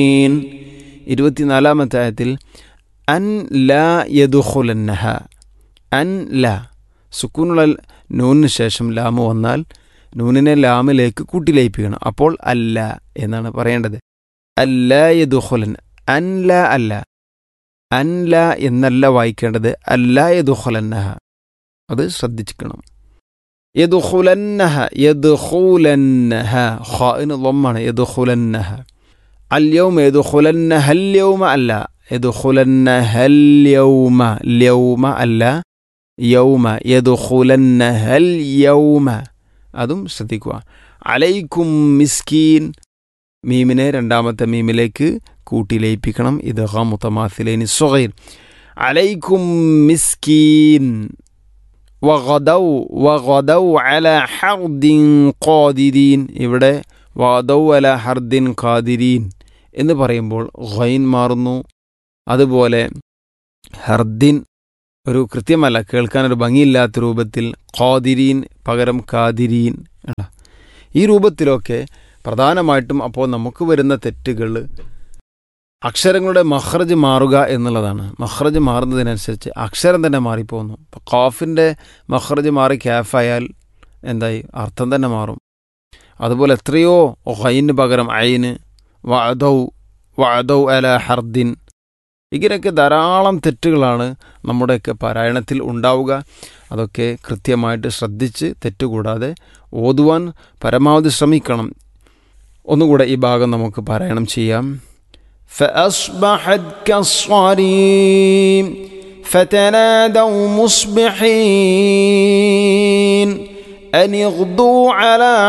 ഇരുപത്തിനാലാമത്തെ ആയത്തിൽ അൻ ലാ യദുഖുലന്നഹ അൻ ലാ സുക്കൂനുള്ള നൂനിന് ശേഷം ലാമ് വന്നാൽ നൂനിനെ ലാമിലേക്ക് കൂട്ടിലയിപ്പിക്കണം അപ്പോൾ അല്ല എന്നാണ് പറയേണ്ടത് അല്ല യദുഖുലൻ അൻ ല അല്ല അൻ ല എന്നല്ല വായിക്കേണ്ടത് അല്ല യദുഖുലന്നഹ അത് ശ്രദ്ധിച്ചിക്കണം യദുഖുലന്നഹ യദുഖുലന്നഹ ഖാഇന് ളമ്മാണ് യദുഖുലന്നഹ اليوم يدخلنها اليوم അല്ല يدخلنها اليوم اليوم അല്ല യൗമ يدخلنها اليوم അതും ശ്രദ്ധിക്കുക അലൈക്കും മിസ്കീൻ മീമിനെ രണ്ടാമത്തെ മീമിലേക്ക് കൂട്ടി ലയിപ്പിക്കണം ഇത് മുത്തമാസിലേനി സുഗൈർ അലൈക്കും മിസ്കീൻ വഗദൗ വഗദൗ അല ഹർദിൻ ഖാദിരീൻ ഇവിടെ വദൗ അല ഹർദിൻ ഖാദിരീൻ എന്ന് പറയുമ്പോൾ ഖൈൻ മാറുന്നു അതുപോലെ ഹർദിൻ ഒരു കൃത്യമല്ല കേൾക്കാൻ ഒരു ഭംഗിയില്ലാത്ത രൂപത്തിൽ ഖാദിരീൻ പകരം കാദിരീൻ ഈ രൂപത്തിലൊക്കെ പ്രധാനമായിട്ടും അപ്പോൾ നമുക്ക് വരുന്ന തെറ്റുകൾ അക്ഷരങ്ങളുടെ മഹ്റജ് മാറുക എന്നുള്ളതാണ് മഹ്റജ് മാറുന്നതിനനുസരിച്ച് അക്ഷരം തന്നെ മാറിപ്പോകുന്നു ഇപ്പോൾ ഖാഫിൻ്റെ മഹ്റജ് മാറി ക്യാഫായാൽ എന്തായി അർത്ഥം തന്നെ മാറും അതുപോലെ എത്രയോ ഹൈന് പകരം അയിന് വഅദൗ വഅദൗ അല ഹർദിൻ ഇങ്ങനെയൊക്കെ ധാരാളം തെറ്റുകളാണ് നമ്മുടെയൊക്കെ പാരായണത്തിൽ ഉണ്ടാവുക അതൊക്കെ കൃത്യമായിട്ട് ശ്രദ്ധിച്ച് തെറ്റുകൂടാതെ ഓതുവാൻ പരമാവധി ശ്രമിക്കണം ഒന്നുകൂടെ ഈ ഭാഗം നമുക്ക് പാരായണം ചെയ്യാം فأصبحت كالصريم فتنادوا مصبحين أن اغدوا على